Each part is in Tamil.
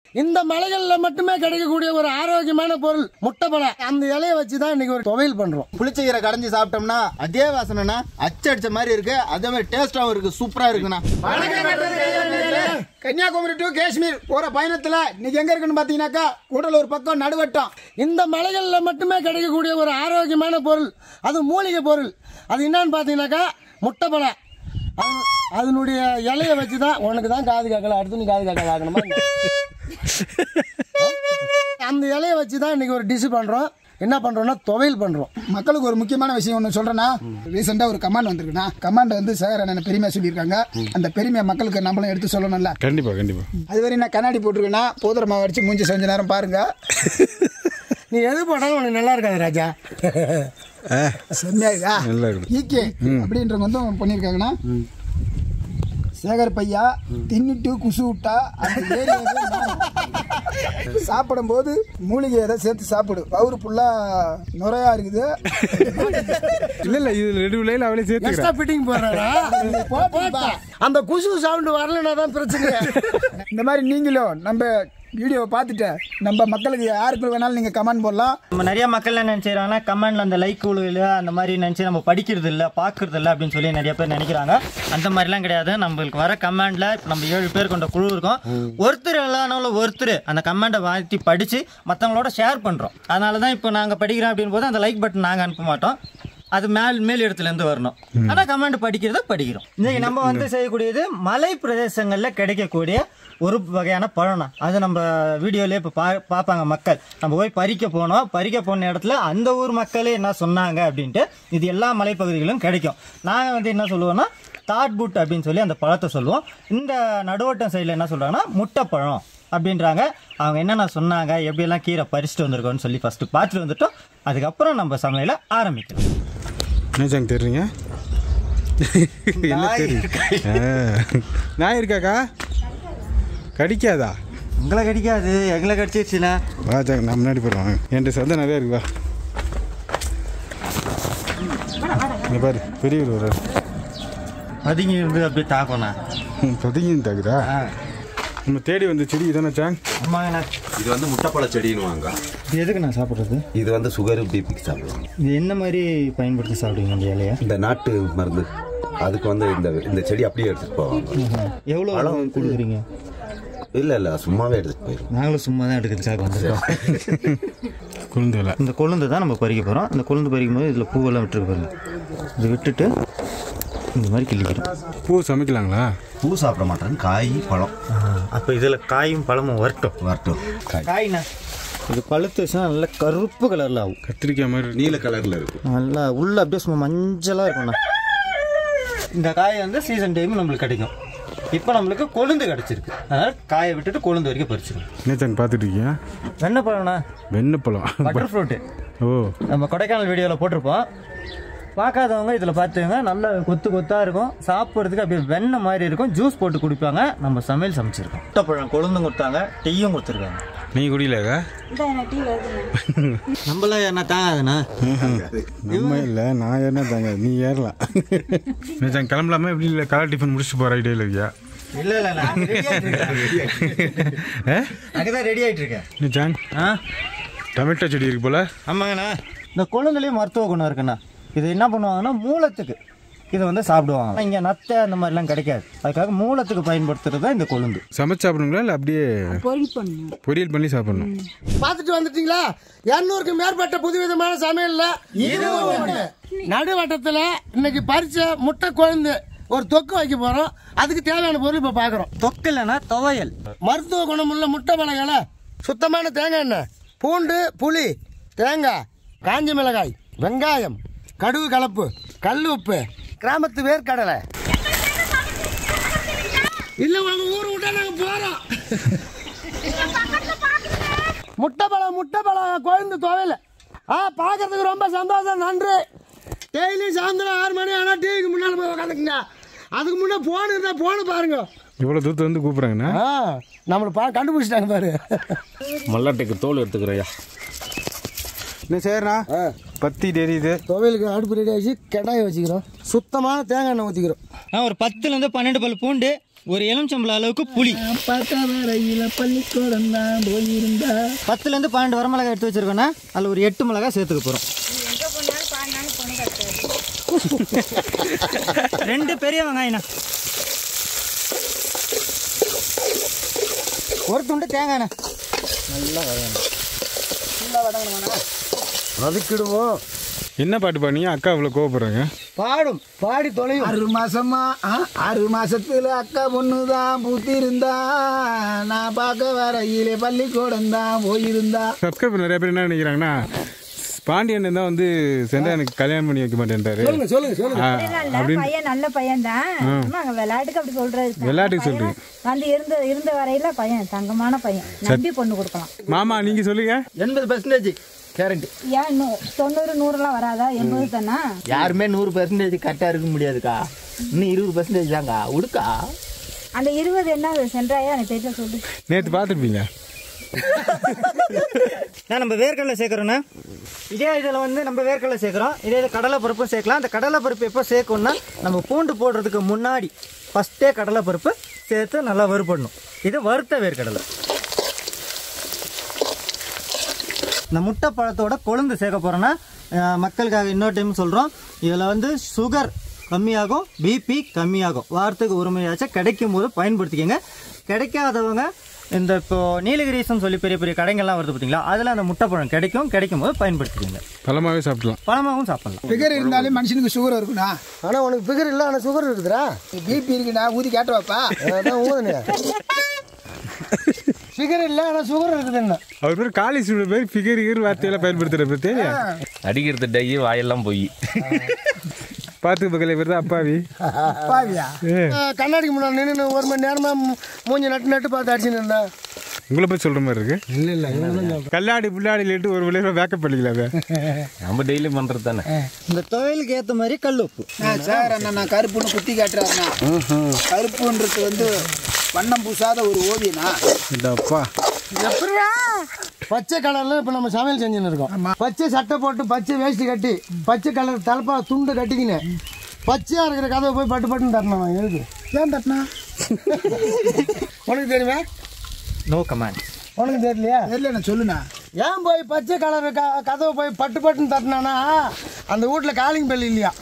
இந்த மலைகள்ல மட்டுமே கிடைக்கக்கூடிய ஒரு ஆரோக்கியமான பொருள் முட்டைப்பழம் அந்த இலையை வச்சு தான் இன்னைக்கு ஒரு துவையல் பண்றோம் புளிச்சக்கீரை கடைஞ்சி சாப்பிட்டோம்னா அதே வாசனைனா அச்சடிச்ச மாதிரி இருக்கு அதே மாதிரி டேஸ்டாவும் இருக்கு சூப்பரா இருக்குண்ணா கன்னியாகுமரி டு காஷ்மீர் போற பயணத்துல இன்னைக்கு எங்க இருக்குன்னு பாத்தீங்கன்னாக்கா கூடலூர் பக்கம் நடுவட்டம் இந்த மலைகள்ல மட்டுமே கிடைக்கக்கூடிய ஒரு ஆரோக்கியமான பொருள் அது மூலிகை பொருள் அது என்னன்னு பார்த்தீங்கன்னாக்கா முட்டைப்பழம் அது- அதனுடைய இலையை வச்சு தான் உனக்கு தான் காது கேட்கல அடுத்து நீ காது கேட்கல ஆகணுமா அந்த இலையை வச்சு தான் இன்னைக்கு ஒரு டிஷ் பண்றோம் என்ன பண்றோம்னா துவையல் பண்றோம் மக்களுக்கு ஒரு முக்கியமான விஷயம் ஒன்று சொல்றேன்னா ரீசெண்டா ஒரு கமாண்ட் வந்திருக்குண்ணா கமாண்ட் வந்து சேகர் அண்ணன் பெருமையா சொல்லியிருக்காங்க அந்த பெருமையை மக்களுக்கு நம்மளும் எடுத்து சொல்லணும்ல கண்டிப்பா கண்டிப்பா அது வரை நான் கண்ணாடி போட்டிருக்கேன்னா போதுற மாவு அடிச்சு மூஞ்சி செஞ்ச நேரம் பாருங்க நீ எது போட்டாலும் உனக்கு நல்லா இருக்காது ராஜா செம்மையா இருக்கா நல்லா இருக்கு ஈகே அப்படின்றவங்க வந்து பண்ணியிருக்காங்கன்னா சேகர் பையா தின்னுட்டு குசு விட்டா அந்த ஏரியாவே மாறும். சாப்பிடும்போது மூலிகை எதை சேர்த்து சாப்பிடு பவுரு ஃபுல்லா நுரையா இருக்குது இல்ல இல்ல இது ரெண்டு விலையில அவளே சேர்த்துக்கிறேன் எக்ஸ்ட்ரா ஃபிட்டிங் போடுறாரா போட்டா. அந்த குசு சவுண்ட் வரலன்னா தான் பிரச்சனை இந்த மாதிரி நீங்களும் நம்ம வீடியோவை பார்த்துட்டு நம்ம மக்களுக்கு யாருக்கு வேணாலும் நீங்கள் கமெண்ட் போடலாம் நம்ம நிறைய மக்கள் என்ன நினைச்சுறாங்கன்னா கமெண்ட்ல அந்த லைக் குழுவில் அந்த மாதிரி நினைச்சு நம்ம படிக்கிறது இல்ல பாக்குறது இல்ல அப்படின்னு சொல்லி நிறைய பேர் நினைக்கிறாங்க அந்த மாதிரிலாம் கிடையாது நம்மளுக்கு வர கமெண்ட்ல நம்ம ஏழு பேர் கொண்ட குழு இருக்கோம் ஒருத்தர் இல்லைனாலும் ஒருத்தர் அந்த கமெண்ட்டை வாங்கி படிச்சு மற்றவங்களோட ஷேர் பண்றோம் அதனால தான் இப்போ நாங்க படிக்கிறோம் அப்படின் போது அந்த லைக் பட்டன் நாங்க அனுப்ப மாட்டோம் அது மேல் மேல் இடத்துல இருந்து வரணும் ஆனா கமெண்ட் படிக்கிறத படிக்கிறோம் இன்னைக்கு நம்ம வந்து செய்யக்கூடியது மலை பிரதேசங்கள்ல கிடைக்கக்கூடிய ஒரு வகையான பழம் தான் அது நம்ம வீடியோலயே இப்போ பா பார்ப்பாங்க மக்கள் நம்ம போய் பறிக்க போனோம் பறிக்க போன இடத்துல அந்த ஊர் மக்களே என்ன சொன்னாங்க அப்படின்ட்டு இது எல்லா மலைப்பகுதிகளும் கிடைக்கும் நாங்கள் வந்து என்ன சொல்லுவோம்னா தாட் புட் அப்படின்னு சொல்லி அந்த பழத்தை சொல்லுவோம் இந்த நடுவட்டம் சைடில் என்ன சொல்கிறாங்கன்னா முட்டைப்பழம் அப்படின்றாங்க அவங்க என்னென்ன சொன்னாங்க எப்படியெல்லாம் கீரை பறிச்சுட்டு வந்திருக்கோன்னு சொல்லி ஃபஸ்ட்டு பார்த்துட்டு வந்துட்டோம் அதுக்கப்புறம் நம்ம சமையலை ஆரம்பிக்கிறோம் நினைச்சாங்க தெரியுங்க என்ன தெரியும் ஆ. நாய் இருக்காக்கா கடிக்காதா உங்களை கடிக்காது எங்களை கடிச்சிருச்சுன்னா வா சாங்க நான் முன்னாடி போடுவாங்க என்கிட்ட சந்தை நிறையா இருக்கு வா இங்க பாரு பெரியவர் வர்றாரு பதுங்கி இருந்து அப்படியே தாக்கணும் ம், பதுங்கின்னு தாக்குதா நம்ம தேடி வந்த செடி இதானே சாங் ஆமாங்கண்ணா இது வந்து முட்டைப்பழ செடின்னுவாங்க இது எதுக்கு நான் சாப்பிட்றது இது வந்து சுகர் பிபிக்கு சாப்பிடுவாங்க இது என்ன மாதிரி பயன்படுத்தி சாப்பிடுவீங்க இந்த இலையை இந்த நாட்டு மருந்து அதுக்கு வந்து இந்த இந்த செடி அப்படியே எடுத்துட்டு போவாங்க எவ்வளோ கொடுக்குறீங்க இல்ல இல்ல சும்மாவே எடுத்துட்டு போயிடும் நாங்களும் சும்மா தான் எடுக்கிறதுக்காக வந்திருக்கோம் குழுந்து விலை இந்த கொழுந்து தான் நம்ம பறிக்க போகிறோம் இந்த கொழுந்து பறிக்கும் போது இதில் பூவெல்லாம் விட்டுருக்கு பாருங்க இது விட்டுட்டு இந்த மாதிரி கிள்ளிக்கிறோம் பூ சமைக்கலாங்களா பூ சாப்பிட மாட்டாங்க காய் பழம் அப்போ இதில் காயும் பழமும் வரட்டும் வரட்டும் காய் காய்ண்ணா இது பழுத்துச்சுன்னா நல்லா கருப்பு கலரில் ஆகும் கத்திரிக்காய் மாதிரி இருக்கு. நீல கலர்ல இருக்கும் நல்லா உள்ள அப்படியே சும்மா மஞ்சளாக இருக்கும்ண்ணா இந்த காய் வந்து சீசன் டைம் நம்மளுக்கு கிடைக்கும் இப்போ நம்மளுக்கு கொழுந்து கிடச்சிருக்கு அதனால் காயை விட்டுட்டு கொழுந்து வரைக்கும் பறிச்சிடும் என்ன சாங் பார்த்துட்டு இருக்கீங்க வெண்ணெய் பழம்ண்ணா வெண்ணப்பழம் பட்டர் ஃப்ரூட்டு ஓ நம்ம கொடைக்கானல் வீடியோவில் போட்டிருப்போம் பார்க்காதவங்க இதில் பார்த்துங்க நல்லா கொத்து கொத்தாக இருக்கும் சாப்பிட்றதுக்கு அப்படியே வெண்ணெய் மாதிரி இருக்கும் ஜூஸ் போட்டு குடிப்பாங்க நம்ம சமையல் சமைச்சிருக்கோம் முட்டைப்பழம் கொழுந்தும் கொடுத்தாங்க டீயும் கொடுத்துருக்காங்க நீ குடியிலக்கா நம்மளாம் என்ன தாங்காதுண்ணா நம்ம இல்லை நான் ஏறினா தாங்க நீ ஏறலாம் என்ன சாங் கிளம்பலாமா எப்படி இல்லை காலை டிஃபன் முடிச்சுட்டு போகிற ஐடியா இல்லையா இல்லை இல்லை நான் ரெடி ஆகிட்டு அங்கே தான் ரெடி ஆகிட்டு இருக்கேன் என்ன சாங் ஆ டொமேட்டோ செடி இருக்கு போல ஆமாங்கண்ணா இந்த கொழுந்துலேயும் மருத்துவ குணம் இருக்குண்ணா இது என்ன பண்ணுவாங்கன்னா மூலத்துக்கு இதை வந்து சாப்பிடுவாங்க இங்கே நத்தை அந்த மாதிரிலாம் கிடைக்காது அதுக்காக மூலத்துக்கு பயன்படுத்துறது தான் இந்த கொழுந்து சமைச்சு சாப்பிடுங்களா இல்லை அப்படியே பொரியல் பண்ணி சாப்பிடணும் பார்த்துட்டு வந்துட்டீங்களா இருநூறுக்கு மேற்பட்ட புதுவிதமான சமையல்ல நடுவட்டத்துல இன்னைக்கு பறிச்ச முட்டை குழந்து ஒரு தொக்கு வைக்க போறோம் அதுக்கு தேவையான பொருள் இப்ப பாக்குறோம் தொக்கு இல்லைன்னா துவையல் மருத்துவ குணமுள்ள முட்டை பழங்களை சுத்தமான தேங்காய் எண்ணெய் பூண்டு புளி தேங்காய் காஞ்ச மிளகாய் வெங்காயம் கடுகு கலப்பு கல் உப்பு கிராமத்து வேர்க்கடலை இல்ல உங்க ஊர் விட்டா நாங்க போறோம் முட்டை பழம் முட்டை பழம் குழந்து துவையல் ஆ பார்க்கறதுக்கு ரொம்ப சந்தோஷம் நன்றி டெய்லி சாயந்தரம் ஆறு மணி ஆனால் டிவிக்கு முன்னால் போய் உட்காந்துக்குங்க அதுக்கு முன்னே போன் இருந்தால் போன பாருங்க இவ்வளோ தூரத்து வந்து கூப்பிட்றாங்கண்ணா ஆ நம்மளை பா கண்டுபிடிச்சிட்டாங்க பாரு மல்லாட்டுக்கு தோல் எடுத்துக்கிறேயா என்ன சரிண்ணா பத்தி தெரியுது துவையலுக்கு அடுப்பு ரெடி ஆச்சு கடாயை வச்சுக்கிறோம் சுத்தமான தேங்காய் எண்ணெய் ஊற்றிக்கிறோம் நான் ஒரு பத்துலேருந்து பன்னெண்டு பல் பூண்டு ஒரு எலுமிச்சம்பளம் அளவுக்கு புளி பார்த்த வரையில பள்ளிக்கூடம் தான் போயிருந்தா பத்துலேருந்து பன்னெண்டு வரமிளகாய் எடுத்து வச்சிருக்கோன்னா அதில் ஒரு எட்டு மிளகாய் சேர்த்துக்க போகிறோம் ரெண்டு பெரிய வெங்காயண்ணா ஒரு துண்டு தேங்காய்ண்ணா வதக்கிடுவோம் என்ன பாட்டு பாடுனீங்க அக்கா இவ்வளோ கோவப்படுறாங்க பாடும் பாடி தொலையும் ஆறு மாசமா ஆ, ஆறு மாசத்துல அக்கா பொண்ணு தான் பூத்திருந்தா நான் பார்க்க வரையிலே பள்ளிக்கூடம் தான் போயிருந்தா சப்ஸ்கிரைபர் நிறைய பேர் என்ன நினைக்கிறாங்கன்னா பாண்டியன் தான் வந்து சென்றா எனக்கு கல்யாணம் பண்ணி வைக்க மாட்டேன்றாரு சொல்லுங்க சொல்லுங்க சொல்லுங்க ஆ, நல்ல பையன் நல்ல பையன் தான் ஆமாங்க விளையாட்டுக்கு அப்படி சொல்றது விளையாட்டுக்கு பையன் சொல்றீங்க. வந்து இருந்த இருந்த வரையில பையன் தங்கமான பையன் நம்பி பொண்ணு கொடுக்கலாம் மாமா நீங்க சொல்லுங்க எண்பது பர்சன்டேஜ் கேரண்டி ஏன் இன்னும் தொண்ணூறு நூறுலாம் வராதா எண்பது தானா யாருமே நூறு பர்சன்டேஜ் கரெக்டாக இருக்க முடியாதுக்கா இன்னும் இருபது பர்சன்டேஜ் தாங்க உடுக்கா அந்த இருபது என்ன சென்றாயா எனக்கு தெரியல சொல்லு நேற்று பார்த்துருப்பீங்க நான் நம்ம வேர்க்கடலை சேர்க்குறோன்னா இதே இதில் வந்து நம்ம வேர்க்கடலை சேர்க்குறோம் இதே இது கடலை பருப்பும் சேர்க்கலாம் அந்த கடலை பருப்பு எப்போ சேர்க்கணும்னா நம்ம பூண்டு போடுறதுக்கு முன்னாடி ஃபஸ்ட்டே கடலை பருப்பு சேர்த்து நல்லா வறுபடணும் இது வறுத்த வேர்க்கடலை இந்த முட்டை பழத்தோட கொழுந்து சேர்க்க போகிறோன்னா மக்களுக்காக இன்னொரு டைம் சொல்கிறோம் இதில் வந்து சுகர் கம்மியாகும் பிபி கம்மியாகும் வாரத்துக்கு ஒரு முறையாச்சும் கிடைக்கும் போது பயன்படுத்திக்கங்க கிடைக்காதவங்க இந்த இப்போ நீலகிரிஸ்னு சொல்லி பெரிய பெரிய கடைகள்லாம் வருது பார்த்தீங்களா அதில் அந்த முட்டைப்பழம் கிடைக்கும் கிடைக்கும் போது பயன்படுத்திக்கங்க பழமாவே சாப்பிடலாம் பழமாகவும் சாப்பிடலாம் பிகர் இருந்தாலே மனுஷனுக்கு சுகர் இருக்குண்ணா ஆனா உனக்கு பிகர் இல்ல ஆனா சுகர் இருக்குதுடா பிபி இருக்குண்ணா ஊதி கேட்டவாப்பா அதான் ஊதுனே பிகர் இல்ல ஆனா சுகர் இருக்குது என்ன அவர் பேர் காலேஜ் பேர் ஃபிகர் கிகர் வார்த்தையெல்லாம் பயன்படுத்துகிற பேர் தெரியும் அடிக்கிறது டை வாயெல்லாம் போய் பார்த்து பக்கத்தில் பேர் தான் அப்பாவி பாவியா ஏ கண்ணாடிக்கு முன்னாடி நின்று ஒரு மணி நேரமா மூ- மூஞ்சி நட்டு நட்டு பார்த்து அடிச்சுன்னு இருந்தேன் உங்களை போய் சொல்கிற மாதிரி இருக்கு இல்ல இல்ல இவனுதான் கல்லாடி புல்லாடி லேட்டு ஒரு விளையாட பேக்கப் பண்ணிக்கலாமே நம்ம டெய்லி பண்றது தானே இந்த துவையலுக்கு ஏற்ற மாதிரி கல் உப்பு நான் சார் அண்ணா நான் கருப்புன்னு குத்தி காட்டுறாருண்ணா கருப்புன்றது வந்து வண்ணம் பூசாத ஒரு ஓவியனா அப்பா எப்படிடா பச்சை கலர்ல இப்ப நம்ம சமையல் செஞ்சுன்னு இருக்கோம் பச்சை சட்டை போட்டு பச்சை வேஷ்டி கட்டி பச்சை கலர் தலப்பா துண்டு கட்டிக்கின்னு பச்சையா இருக்கிற கதவை போய் பட்டு பட்டுன்னு தரணும் எதுக்கு ஏன் தட்டினா உனக்கு தெரியுமா நோ கமாண்ட் உனக்கு தெரியலையா தெரியல நான் சொல்லுண்ணா ஏன் போய் பச்சை கலர் க கதவை போய் பட்டு பட்டுன்னு தட்டினானா அந்த வீட்டில் காலிங் பெல் இல்லையா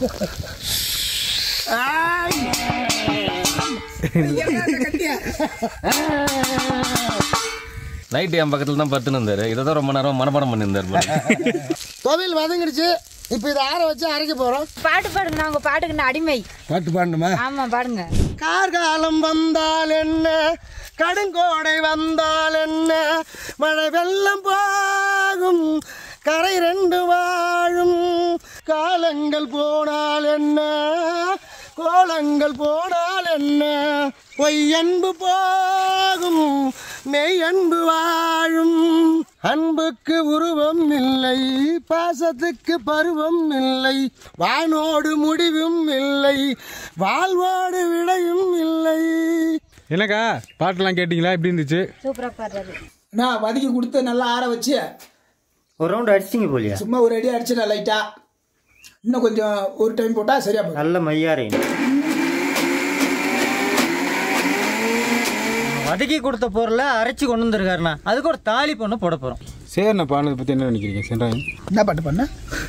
நைட்டு என் பக்கத்துல தான் படுத்துன்னு இருந்தாரு இதை தான் ரொம்ப நேரம் மனப்பாடம் பண்ணியிருந்தாரு போல. துவையல் வதங்கிடுச்சு இப்போ இதை ஆற வச்சு அரைக்க போகிறோம் பாட்டு பாடுங்க நான் உங்க பாட்டுக்கு நான் அடிமை பாட்டு பாடணுமா ஆமா பாடுங்க கார்காலம் வந்தால் என்ன கடுங்கோடை வந்தால் என்ன மழை வெள்ளம் போகும் கரை ரெண்டு வாழும் காலங்கள் போனால் என்ன கோலங்கள் போனால் என்ன பொய் அன்பு போகும் மெய் அன்பு வாழும் அன்புக்கு உருவம் இல்லை பாசத்துக்கு பருவம் இல்லை வானோடு முடிவும் இல்லை வாழ்வோடு விடையும் இல்லை என்னக்கா பாட்டெல்லாம் கேட்டிங்களா எப்படி இருந்துச்சு சூப்பரா பாடுறது நான் வதக்கி கொடுத்து நல்லா ஆற வச்சு ஒரு ரவுண்ட் அடிச்சிங்க போலியா சும்மா ஒரு அடி அடிச்சிடலாம் லைட்டா இன்னும் கொஞ்சம் ஒரு டைம் போட்டா சரியா போகும் நல்ல மையாரையும் வதக்கி கொடுத்த பொருளை அரைச்சி கொண்டு வந்திருக்காருண்ணா அதுக்கு ஒரு தாலி பொண்ணு போட போகிறோம் சரிண்ணா பானதை பற்றி என்ன நினைக்கிறீங்க சென்றாங்க என்ன பாட்டு பண்ண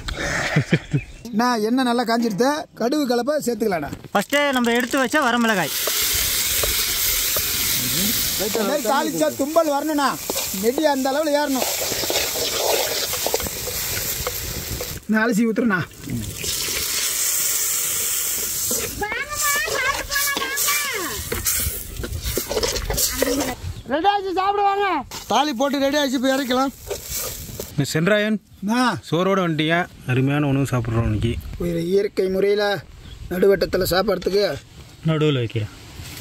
நான் என்ன நல்லா காஞ்சிருத்த கடுகு கலப்பை சேர்த்துக்கலாண்ணா ஃபஸ்ட்டே நம்ம எடுத்து வச்ச வரமிளகாய் இந்த மாதிரி தாளிச்சா தும்பல் வரணுண்ணா நெடி அந்த அளவில் ஏறணும் நான் அலசி ஊத்துறேண்ணா ரெடி ஆச்சு சாப்பிடுவாங்க தாலி போட்டு ரெடி ஆச்சு இப்போ இறக்கலாம் சென்றாயன் நான் சோறோட வந்துட்டீங்க அருமையான உணவு சாப்பிட்றோம் இன்னைக்கு ஒரு இயற்கை முறையில் நடுவட்டத்தில் சாப்பிட்றதுக்கு நடுவில் வைக்கிறேன்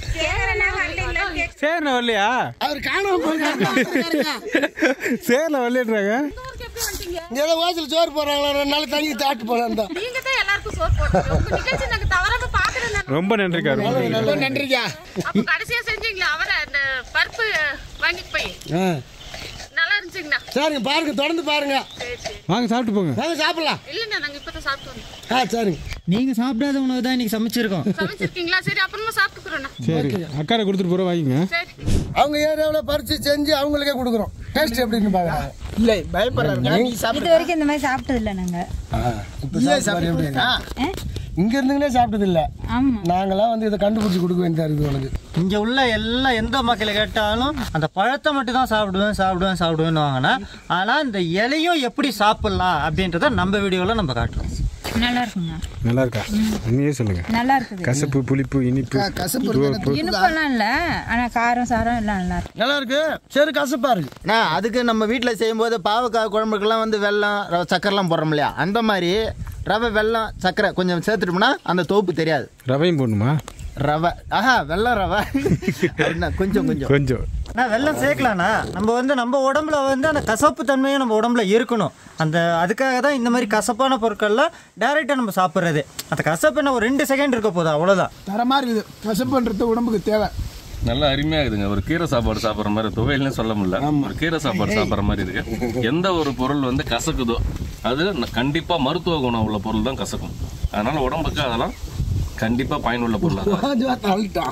சரிண்ணா வரலையா அவர் காணாம போயிருக்காருங்க சரிண்ணா வரலன்றாங்க இங்க ஏதோ வாசல் சோறு போடுறாங்களா ரெண்டு நாள் தண்ணி தாட்டு போறான் தான் நீங்க தான் எல்லாருக்கும் சோறு போடுறீங்க உங்க நிகழ்ச்சி நாங்க தவறாம பாக்குறேன் நான். ரொம்ப நன்றிக்கா ரொம்ப நன்றி. ரொம்ப நன்றிக்கா அப்ப கடைசியா செஞ்சீங்களா அவரை அந்த பருப்பு வாங்கிட்டு போய் நல்லா இருந்துச்சுங்கண்ணா சரிங்க பாருங்க தொடர்ந்து பாருங்க சரி சரி வாங்க சாப்பிட்டு போங்க வாங்க சாப்பிடலாம் இல்லைண்ணா நாங்க இப்பதான் சாப்பிட்டு வந்தோம் ஆ சரிங்க நீங்க சாப்பிடாத உணவு தான் இன்னைக்கு சமைச்சிருக்கோம் சமைச்சிருக்கீங்களா சரி அப்புறமா சாப்பிட்டுக்கிறோண்ணா சரி அக்காரை கொடுத்துட்டு போகிற வாங்கிங்க சரி அவங்க ஏரியாவில் பறித்து செஞ்சு அவங்களுக்கே கொடுக்குறோம் டேஸ்ட் எப்படின்னு பார்க்கலாம் இல்லை பயப்படுறாங்க நீ சாப்பிட்டு இது வரைக்கும் இந்த மாதிரி சாப்பிட்டது இல்லை நாங்க இப்போ சாப்பிட்டு எப்படி இங்க இருந்துங்களே சாப்பிட்டது இல்ல ஆமா நாங்களாம் வந்து இதை கண்டுபிடிச்சி கொடுக்க வேண்டியதா இருக்குது உனக்கு இங்க உள்ள எல்லா எந்த மக்களை கேட்டாலும் அந்த பழத்தை மட்டும் தான் சாப்பிடுவேன் சாப்பிடுவேன் சாப்பிடுவேன்னு வாங்கினா ஆனா இந்த இலையும் எப்படி சாப்பிடலாம் அப்படின்றத நம்ம வீடியோல நம்ம காட்டுறோம் நல்லா இருக்குங்க நல்லா இருக்கா உண்மையே சொல்லுங்க நல்லா இருக்குது கசப்பு புளிப்பு இனிப்பு கசப்பு இருக்கு இனிப்பெல்லாம் இல்லை ஆனா காரம் சாரம் எல்லாம் நல்லா இருக்கு நல்லா இருக்கு சரி கசப்பா இருக்கு நான் அதுக்கு நம்ம வீட்டில் செய்யும்போது பாவக்காய் குழம்புக்கெல்லாம் வந்து வெல்லம் ரவை சக்கரைலாம் போடுறோம் இல்லையா அந்த மாதிரி ரவை வெல்லம் சக்கரை கொஞ்சம் சேர்த்துட்டோம்னா அந்த தோப்பு தெரியாது ரவையும் போடணுமா ரவை ஆஹா வெள்ளம் ரவை அப்படின்னா கொஞ்சம் கொஞ்சம் கொஞ்சம் நான் வெள்ளம் சேர்க்கலாண்ணா நம்ம வந்து நம்ம உடம்புல வந்து அந்த கசப்பு தன்மையும் நம்ம உடம்புல இருக்கணும் அந்த அதுக்காக தான் இந்த மாதிரி கசப்பான பொருட்கள்லாம் டைரெக்டாக நம்ம சாப்பிட்றது அந்த கசப்பு என்ன ஒரு ரெண்டு செகண்ட் இருக்க போதும் அவ்வளோதான் தரமாக இருக்குது கசப்புன்றது உடம்புக்கு தேவை நல்லா அருமையா இருக்குதுங்க ஒரு கீரை சாப்பாடு சாப்பிட்ற மாதிரி துவையல்னு சொல்ல முடியல ஒரு கீரை சாப்பாடு சாப்பிட்ற மாதிரி இருக்கு எந்த ஒரு பொருள் வந்து கசக்குதோ அது ந- கண்டிப்பா மருத்துவ குணம் உள்ள பொருள் தான் கசக்கும் அதனால உடம்புக்கு அதெல்லாம் கண்டிப்பா பயனுள்ள பொருள் தான் தள்ளிட்டான்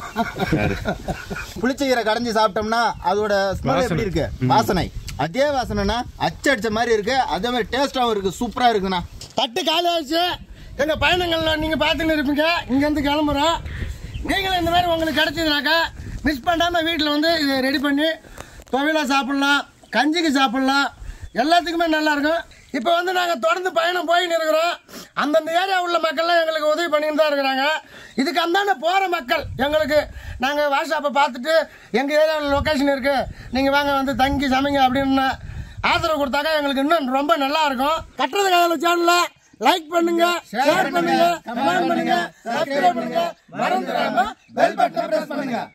புளிச்சக்கீரை கடைஞ்சி சாப்பிட்டோம்னா அதோட ஸ்மெல் எப்படி இருக்கு வாசனை அதே வாசனைனா அச்சடிச்ச மாதிரி இருக்கு அதே மாதிரி டேஸ்டாகவும் இருக்கு சூப்பரா இருக்குண்ணா தட்டு காலி ஆயிடுச்சு எங்க பயணங்கள்ல நீங்க பார்த்துன்னு இருப்பீங்க இங்க இருந்து கிளம்புறோம் நீங்களும் இந்த மாதிரி உங்களுக்கு கிடைச்சதுனாக்கா மிஸ் பண்ணாம வீட்டில் வந்து இதை ரெடி பண்ணி துவையில சாப்பிடலாம் கஞ்சிக்கு சாப்பிடலாம் எல்லாத்துக்குமே நல்லா இருக்கும் இப்போ வந்து நாங்கள் தொடர்ந்து பயணம் போயின்னு இருக்கிறோம் அந்தந்த ஏரியா உள்ள மக்கள்லாம் எங்களுக்கு உதவி பண்ணிட்டு தான் இருக்கிறாங்க இதுக்கு அந்தாண்ட போகிற மக்கள் எங்களுக்கு நாங்கள் வாட்ஸ்அப்பை பார்த்துட்டு எங்கள் ஏரியாவில் லொக்கேஷன் இருக்குது நீங்கள் வாங்க வந்து தங்கி சமைங்க அப்படின்னு ஆதரவு கொடுத்தாக்கா எங்களுக்கு இன்னும் ரொம்ப நல்லா இருக்கும் கட்டுறது கதையில சேனல்ல லைக் பண்ணுங்க ஷேர் பண்ணுங்க கமெண்ட் பண்ணுங்க சப்ஸ்கிரைப் பண்ணுங்க மறந்துடாம பெல் பட்டனை பிரஸ் பண்ணுங்க